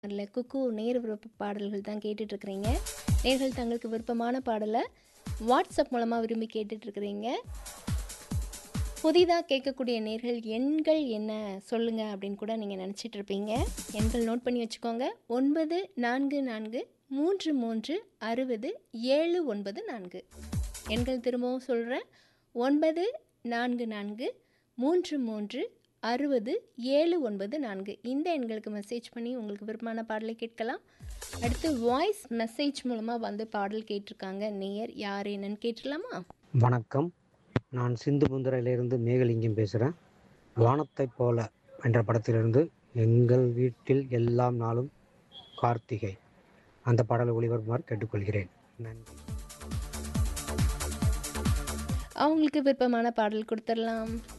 அதில் குக்கு நேர் விருப்ப பாடல்கள் தான் கேட்டுட்ருக்குறீங்க நேர்கள் தங்களுக்கு விருப்பமான பாடலை வாட்ஸ்அப் மூலமாக விரும்பி கேட்டுட்ருக்குறீங்க புதிதாக கேட்கக்கூடிய நேர்கள் எண்கள் என்ன சொல்லுங்கள் அப்படின்னு கூட நீங்கள் நினச்சிட்டு இருப்பீங்க எண்கள் நோட் பண்ணி வச்சுக்கோங்க ஒன்பது நான்கு நான்கு மூன்று மூன்று அறுபது ஏழு ஒன்பது நான்கு எண்கள் திரும்பவும் சொல்கிறேன் ஒன்பது நான்கு நான்கு மூன்று மூன்று அறுபது ஏழு ஒன்பது நான்கு இந்த எண்களுக்கு மெசேஜ் பண்ணி உங்களுக்கு விருப்பமான பாடலை கேட்கலாம் அடுத்து வாய்ஸ் மெசேஜ் மூலமாக வந்து பாடல் கேட்டிருக்காங்க நேயர் யார் என்னன்னு கேட்டுடலாமா வணக்கம் நான் சிந்து புந்தரையிலிருந்து மேகலிங்கம் பேசுகிறேன் வானத்தைப் போல என்ற படத்திலிருந்து எங்கள் வீட்டில் எல்லாம் நாளும் கார்த்திகை அந்த பாடலை ஒளிபரப்புமாறு கேட்டுக்கொள்கிறேன் நன்றி அவங்களுக்கு விருப்பமான பாடல் கொடுத்துடலாம்